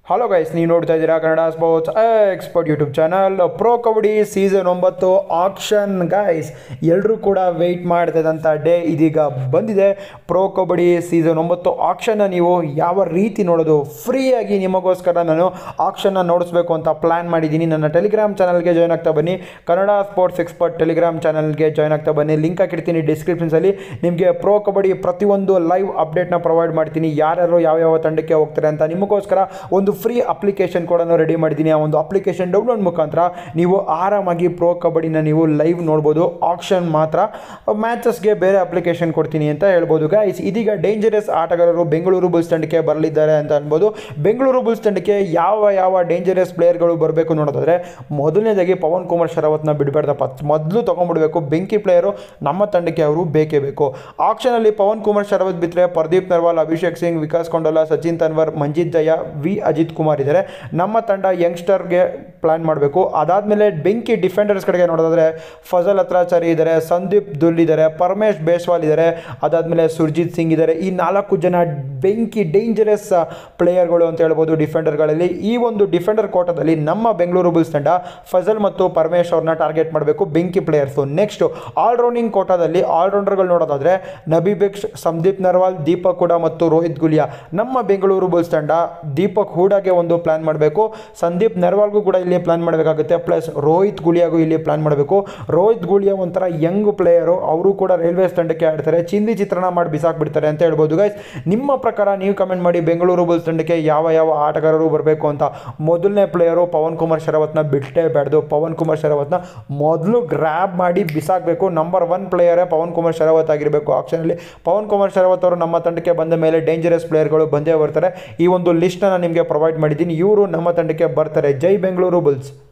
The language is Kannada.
ಹಲೋ ಗೈಸ್ ನೀವು ನೋಡ್ತಾ ಇದ್ದೀರಾ Kannada sports expert YouTube channel pro kabaddi season ಒಂಬತ್ತು ಆಕ್ಷನ್ ಗೈಸ್ ಎಲ್ಲರೂ ಕೂಡ ವೆಯ್ಟ್ ಮಾಡ್ತಿದ್ದಂಥ ಡೇ ಇದೀಗ ಬಂದಿದೆ ಪ್ರೋ ಕಬಡ್ಡಿ ಸೀಸನ್ ಒಂಬತ್ತು ಆಕ್ಷನ್ನ ನೀವು ಯಾವ ರೀತಿ ನೋಡೋದು ಫ್ರೀಯಾಗಿ ನಿಮಗೋಸ್ಕರ ನಾನು ಆಕ್ಷನ್ನ ನೋಡಿಸ್ಬೇಕು ಅಂತ ಪ್ಲ್ಯಾನ್ ಮಾಡಿದ್ದೀನಿ ನನ್ನ ಟೆಲಿಗ್ರಾಮ್ ಚಾನಲ್ಗೆ ಜಾಯ್ನ್ ಆಗ್ತಾ ಬನ್ನಿ ಕನ್ನಡ ಸ್ಪೋರ್ಟ್ಸ್ ಎಕ್ಸ್ಪರ್ಟ್ ಟೆಲಿಗ್ರಾಮ್ ಚಾನಲ್ಗೆ ಜಾಯ್ನ್ ಆಗ್ತಾ ಬನ್ನಿ ಲಿಂಕ್ ಹಾಕಿರ್ತೀನಿ ಡಿಸ್ಕ್ರಿಪ್ಷನ್ಸಲ್ಲಿ ನಿಮಗೆ ಪ್ರೋ ಕಬಡ್ಡಿ ಪ್ರತಿಯೊಂದು ಲೈವ್ ಅಪ್ಡೇಟ್ನ ಪ್ರೊವೈಡ್ ಮಾಡ್ತೀನಿ ಯಾರ್ಯಾರು ಯಾವ್ಯಾವ ತಂಡಕ್ಕೆ ಹೋಗ್ತಾರೆ ಅಂತ ನಿಮಗೋಸ್ಕರ ಒಂದು ಫ್ರೀ ಅಪ್ಲಿಕೇಶನ್ ಕೂಡ ರೆಡಿ ಮಾಡಿದ್ದೀನಿ ಆ ಒಂದು ಅಪ್ಲಿಕೇಶನ್ ಡೌನ್ಲೋಡ್ ಮುಖಾಂತರ ನೀವು ಆರಾಮಾಗಿ ಪ್ರೋ ಕಬಡ್ಡಿನ ನೀವು ಲೈವ್ ನೋಡ್ಬೋದು ಆಕ್ಷನ್ ಮಾತ್ರ ಮ್ಯಾಚಸ್ಗೆ ಬೇರೆ ಅಪ್ಲಿಕೇಶನ್ ಕೊಡ್ತೀನಿ ಅಂತ ಹೇಳ್ಬೋದು ಗೈಸ್ ಇದೀಗ ಡೇಂಜರಸ್ ಆಟಗಾರರು ಬೆಂಗಳೂರು ಬುಲ್ಸ್ ತಂಡಕ್ಕೆ ಬರಲಿದ್ದಾರೆ ಅಂತ ಅನ್ಬೋದು ಬೆಂಗಳೂರು ಬುಲ್ಸ್ ತಂಡಕ್ಕೆ ಯಾವ ಯಾವ ಡೇಂಜರಸ್ ಪ್ಲೇಯರ್ಗಳು ಬರಬೇಕು ನೋಡೋದಾದ್ರೆ ಮೊದಲನೇದಾಗಿ ಪವನ್ ಕುಮಾರ್ ಶರಾವತ್ನ ಬಿಡಬೇಡ್ದಪ್ಪ ಮೊದಲು ತೊಗೊಂಡ್ಬಿಡ್ಬೇಕು ಬೆಂಕಿ ಪ್ಲೇಯರು ನಮ್ಮ ತಂಡಕ್ಕೆ ಅವರು ಬೇಕೇ ಬೇಕು ಆಕ್ಷನಲ್ಲಿ ಪವನ್ ಕುಮಾರ್ ಶರಾವತ್ ಬಿಟ್ಟರೆ ಪ್ರದೀಪ್ ನರ್ವಾಲ್ ಅಭಿಷೇಕ್ ಸಿಂಗ್ ವಿಕಾಸ್ ಕೊಂಡೋಲ ಸಚಿನ್ ತನ್ವರ್ ಮಂಜಿತ್ ದಯಾ ವಿ ಅಜಿತ್ ಕುಮಾರ್ ಇದ್ದಾರೆ ನಮ್ಮ ತಂಡ ಯಂಗ್ಸ್ಟರ್ಗೆ ಪ್ಲಾನ್ ಮಾಡಬೇಕು ಅದಾದಮೇಲೆ ಬೆಂಕಿ ಡಿಫೆಂಡರ್ಸ್ ಕಡೆಗೆ ನೋಡೋದಾದ್ರೆ ಫಜಲ್ ಹತ್ರಾಚಾರಿ ಇದ್ದಾರೆ ಸಂದೀಪ್ ದುಲ್ ಇದ್ದಾರೆ ಪರಮೇಶ್ ಬೇಸ್ವಾಲ್ ಇದ್ದಾರೆ ಅದಾದಮೇಲೆ ಸುರ್ಜಿತ್ ಸಿಂಗ್ ಇದ್ದಾರೆ ಈ ನಾಲ್ಕು ಜನ ಬೆಂಕಿ ಡೇಂಜರಸ್ ಪ್ಲೇಯರ್ಗಳು ಅಂತ ಹೇಳ್ಬೋದು ಡಿಫೆಂಡರ್ಗಳಲ್ಲಿ ಈ ಒಂದು ಡಿಫೆಂಡರ್ ಕೋಟದಲ್ಲಿ ನಮ್ಮ ಬೆಂಗಳೂರು ಬುಲ್ಸ್ ತಂಡ ಫಜಲ್ ಮತ್ತು ಪರಮೇಶ್ ಅವ್ರನ್ನ ಟಾರ್ಗೆಟ್ ಮಾಡಬೇಕು ಬೆಂಕಿ ಪ್ಲೇಯರ್ಸು ನೆಕ್ಸ್ಟ್ ಆಲ್ರೌಂಡಿಂಗ್ ಕೋಟಾದಲ್ಲಿ ಆಲ್ರೌಂಡರ್ಗಳು ನೋಡೋದಾದ್ರೆ ನಬಿಬೆಕ್ಸ್ ಸಂದೀಪ್ ನರ್ವಾಲ್ ದೀಪಕ್ ಹುಡಾ ಮತ್ತು ರೋಹಿತ್ ಗುಲಿಯಾ ನಮ್ಮ ಬೆಂಗಳೂರು ಬುಲ್ಸ್ ತಂಡ ದೀಪಕ್ ಹೂಡಾಗೆ ಒಂದು ಪ್ಲಾನ್ ಮಾಡಬೇಕು ಸಂದೀಪ್ ನರ್ವಾಲ್ಗೂ ಕೂಡ ಇಲ್ಲಿ ಪ್ಲಾನ್ ಮಾಡಬೇಕಾಗುತ್ತೆ ಪ್ಲಸ್ ರೋಹಿತ್ ಗುಲಿಯಾಗೂ ಇಲ್ಲಿ ಪ್ಲಾನ್ ಮಾಡಬೇಕು ರೋಹಿತ್ ಗುಲಿಯಾ ಒಂಥರ ಯಂಗ್ ಪ್ಲೇಯರು ಅವರು ಕೂಡ ರೈಲ್ವೇಸ್ ತಂಡಕ್ಕೆ ಆಡ್ತಾರೆ ಚಿಂದಿ ಚಿತ್ರಣ ಮಾಡಿ ಬಿಸಾಕ್ಬಿಡ್ತಾರೆ ಅಂತ ಹೇಳ್ಬೋದು ಗೈಸ್ ನಿಮ್ಮ ಪ್ರಕಾರ ನೀವು ಕಮೆಂಟ್ ಮಾಡಿ ಬೆಂಗಳೂರು ಬುಲ್ಸ್ ತಂಡಕ್ಕೆ ಯಾವ ಯಾವ ಆಟಗಾರರು ಬರಬೇಕು ಅಂತ ಮೊದಲನೇ ಪ್ಲೇಯರು ಪವನ್ ಕುಮಾರ್ ಶರಾವತ್ನ ಬಿಟ್ಟೇ ಬೇಡ್ದು ಪವನ್ ಕುಮಾರ್ ಶರಾವತ್ನ ಮೊದಲು ಗ್ರ್ಯಾಬ್ ಮಾಡಿ ಬಿಸಾಕಬೇಕು ನಂಬರ್ ಒನ್ ಪ್ಲೇಯರೇ ಪವನ್ ಕುಮಾರ್ ಶರಾವತ್ ಆಗಿರಬೇಕು ಆಕ್ಷನಲ್ಲಿ ಪವನ್ ಕುಮಾರ್ ಶರಾವತ್ ಅವರು ನಮ್ಮ ತಂಡಕ್ಕೆ ಬಂದ ಮೇಲೆ ಡೇಂಜರಸ್ ಪ್ಲೇಯರ್ಗಳು ಬಂದೇ ಬರ್ತಾರೆ ಈ ಒಂದು ಲಿಸ್ಟನ್ನು ನಿಮಗೆ ಪ್ರೊವೈಡ್ ಮಾಡಿದ್ದೀನಿ ಇವರು ನಮ್ಮ ತಂಡಕ್ಕೆ ಬರ್ತಾರೆ ಜೈ ಬೆಂಗಳೂರು ಬುಲ್ಸ್